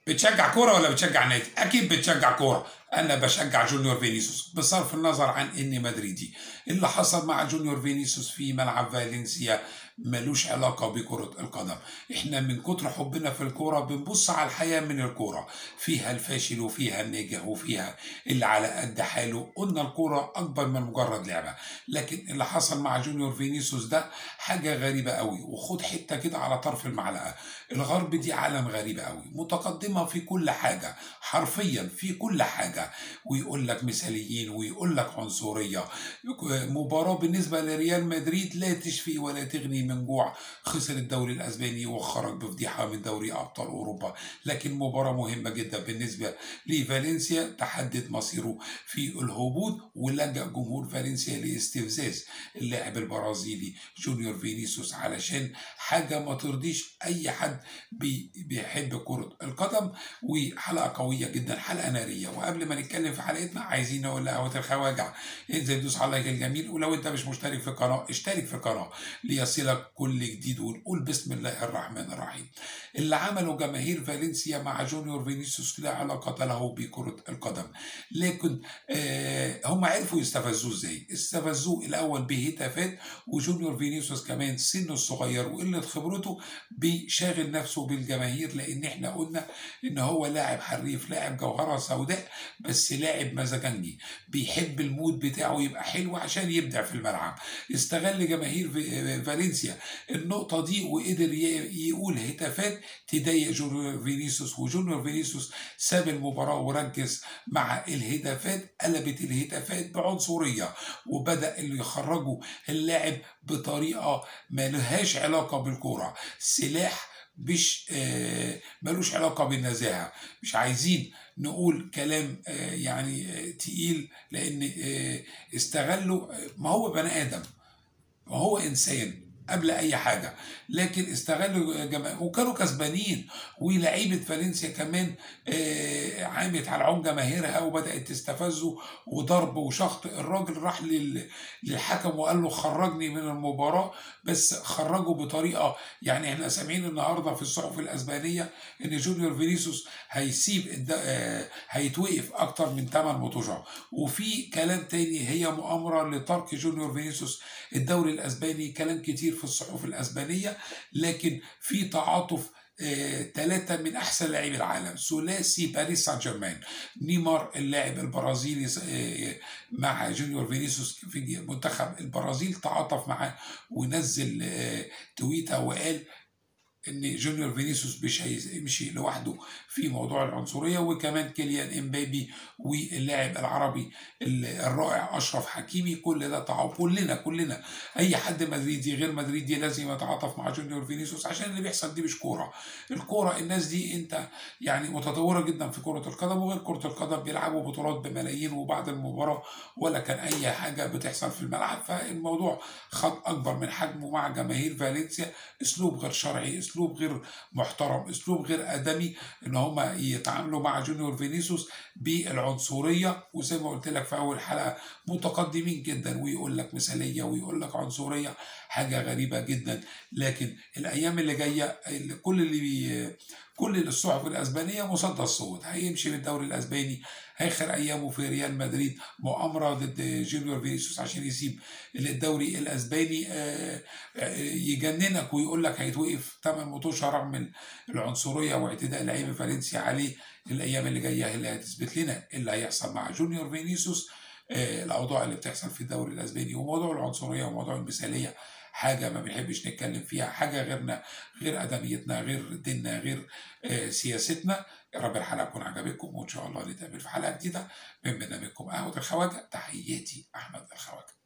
بتشجع كوره ولا بتشجع نادي؟ اكيد بتشجع كوره، انا بشجع جونيور فينيسيوس بصرف النظر عن اني مدريدي. اللي حصل مع جونيور فينيسيوس في ملعب فالنسيا ملوش علاقه بكره القدم، احنا من كتر حبنا في الكوره بنبص على الحياه من الكوره، فيها الفاشل وفيها الناجح وفيها اللي على قد حاله، قلنا الكوره اكبر من مجرد لعبه، لكن اللي حصل مع جونيور فينيسيوس ده حاجه غريبه قوي وخد حته كده على طرف المعلقه، الغرب دي عالم غريب قوي، متقدمه في كل حاجه، حرفيا في كل حاجه، ويقول لك مثاليين ويقول لك عنصريه، مباراه بالنسبه لريال مدريد لا تشفي ولا تغني من جوع، خسر الدوري الاسباني وخرج بفضيحه من دوري ابطال اوروبا، لكن مباراه مهمه جدا بالنسبه لفالنسيا تحدد مصيره في الهبوط ولجأ جمهور فالنسيا لاستفزاز اللاعب البرازيلي جونيور فينيسيوس علشان حاجه ما ترضيش اي حد بي بيحب كره القدم وحلقه قويه جدا حلقه ناريه وقبل ما نتكلم في حلقتنا عايزين نقول لقهوه الخواجع انزل دوس على اللايك الجميل ولو انت مش مشترك في القناه اشترك في القناه ليصلك كل جديد ونقول بسم الله الرحمن الرحيم اللي عمله جماهير فالنسيا مع جونيور فينيسيوس لا علاقه له بكره القدم لكن آه هم عرفوا يستفزوه ازاي استفزوه الاول بهتافات وجونيور فينيسيوس كمان سنه الصغير وقله خبرته بيشاغل نفسه بالجماهير لان احنا قلنا ان هو لاعب حريف لاعب جوهره سوداء بس لاعب مزاجنجي بيحب المود بتاعه يبقى حلو عشان يبدع في الملعب استغل جماهير فالنسيا النقطه دي وقدر يقول هتافات تضايق جونيور فينيسيوس وجونيور فينيسيوس ساب المباراه وركز مع الهتافات قلبت الهتافات بعنصريه وبدا اللي يخرجوا اللاعب بطريقه ما لهاش علاقه بالكوره سلاح مش آه ملوش علاقة بالنزاهة مش عايزين نقول كلام آه يعني آه تقيل لأن استغلوا ما هو بني آدم ما هو إنسان قبل اي حاجه لكن استغلوا جماعة وكانوا كسبانين ولعيبه فالنسيا كمان آه عامت على عون جماهيرها وبدات تستفزه وضرب وشخط الراجل راح للحكم وقال له خرجني من المباراه بس خرجه بطريقه يعني احنا سامعين النهارده في الصحف الاسبانيه ان جونيور فينيسيوس هيسيب آه هيتوقف اكتر من 8 مطوشه وفي كلام تاني هي مؤامره لترك جونيور فينيسيوس الدوري الاسباني كلام كتير في الصحف الاسبانيه لكن في تعاطف ثلاثة آه من أحسن لاعبي العالم ثلاثي باريس سان جيرمان نيمار اللاعب البرازيلي آه مع جونيور فينيسيوس في منتخب البرازيل تعاطف معاه ونزل آه تويتة وقال ان جونيور فينيسيوس مش هيمشي لوحده في موضوع العنصريه وكمان كيليان امبابي واللاعب العربي الرائع اشرف حكيمي كل ده تعاطف كلنا كلنا اي حد مدريدي غير مدريدي لازم يتعاطف مع جونيور فينيسيوس عشان اللي بيحصل دي مش كوره الكوره الناس دي انت يعني متطوره جدا في كره القدم وغير كره القدم بيلعبوا بطولات بملايين وبعد المباراه ولا كان اي حاجه بتحصل في الملعب فالموضوع خد اكبر من حجمه مع جماهير فالنسيا اسلوب غير شرعي اسلوب غير محترم اسلوب غير ادمي ان هم يتعاملوا مع جونيور فينيسيوس بالعنصريه وزي ما قلت لك في اول حلقه متقدمين جدا ويقول لك مثاليه ويقول لك عنصريه حاجه غريبه جدا لكن الايام اللي جايه كل اللي بي كل الصحف الاسبانيه مصدى الصوت هيمشي من الدوري الاسباني اخر ايامه في ريال مدريد مؤامره ضد جونيور فينيسيوس عشان يسيب الدوري الاسباني يجننك ويقول لك هيتوقف 8 مطوشه رغم العنصريه واعتداء لعيبه فالنسيا عليه الايام اللي جايه هي اللي هتثبت لنا اللي هيحصل مع جونيور فينيسيوس الاوضاع اللي بتحصل في الدوري الاسباني وموضوع العنصريه وموضوع المثاليه حاجه ما بنحبش نتكلم فيها حاجه غيرنا غير ادميتنا غير ديننا غير آه سياستنا يا رب الحلقه تكون عجبتكم وان شاء الله نتقابل في حلقه جديده من برنامجكم قهوه الخواجه تحياتي احمد الخواجه